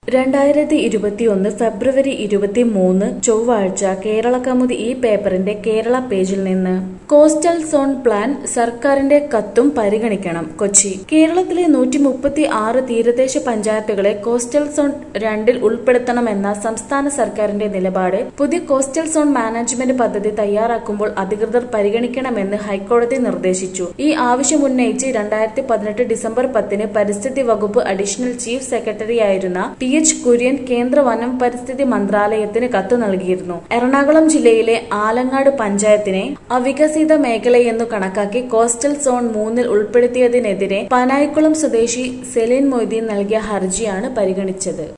രണ്ടായിരത്തി ഇരുപത്തിയൊന്ന് ഫെബ്രുവരി ഇരുപത്തിമൂന്ന് ചൊവ്വാഴ്ച കേരള കൗമുദി ഈ പേപ്പറിന്റെ കേരള പേജിൽ നിന്ന് കോസ്റ്റൽ സോൺ പ്ലാൻ സർക്കാരിന്റെ കത്തും പരിഗണിക്കണം കൊച്ചി കേരളത്തിലെ നൂറ്റി മുപ്പത്തി ആറ് തീരദേശ പഞ്ചായത്തുകളെ കോസ്റ്റൽ സോൺ രണ്ടിൽ ഉൾപ്പെടുത്തണമെന്ന സംസ്ഥാന സർക്കാരിന്റെ നിലപാട് പുതിയ കോസ്റ്റൽ സോൺ മാനേജ്മെന്റ് പദ്ധതി തയ്യാറാക്കുമ്പോൾ അധികൃതർ പരിഗണിക്കണമെന്ന് ഹൈക്കോടതി നിർദ്ദേശിച്ചു ഈ ആവശ്യം ഉന്നയിച്ച് രണ്ടായിരത്തി പതിനെട്ട് ഡിസംബർ പത്തിന് പരിസ്ഥിതി വകുപ്പ് അഡീഷണൽ ചീഫ് സെക്രട്ടറിയായിരുന്ന ടി എച്ച് കുര്യൻ കേന്ദ്ര വനം പരിസ്ഥിതി മന്ത്രാലയത്തിന് കത്ത് നൽകിയിരുന്നു എറണാകുളം ജില്ലയിലെ ആലങ്ങാട് പഞ്ചായത്തിനെ അവികസിത മേഖലയെന്നു കണക്കാക്കി കോസ്റ്റൽ സോൺ മൂന്നിൽ ഉൾപ്പെടുത്തിയതിനെതിരെ പനായിക്കുളം സ്വദേശി സെലിൻ മൊയ്തീൻ നൽകിയ ഹർജിയാണ് പരിഗണിച്ചത്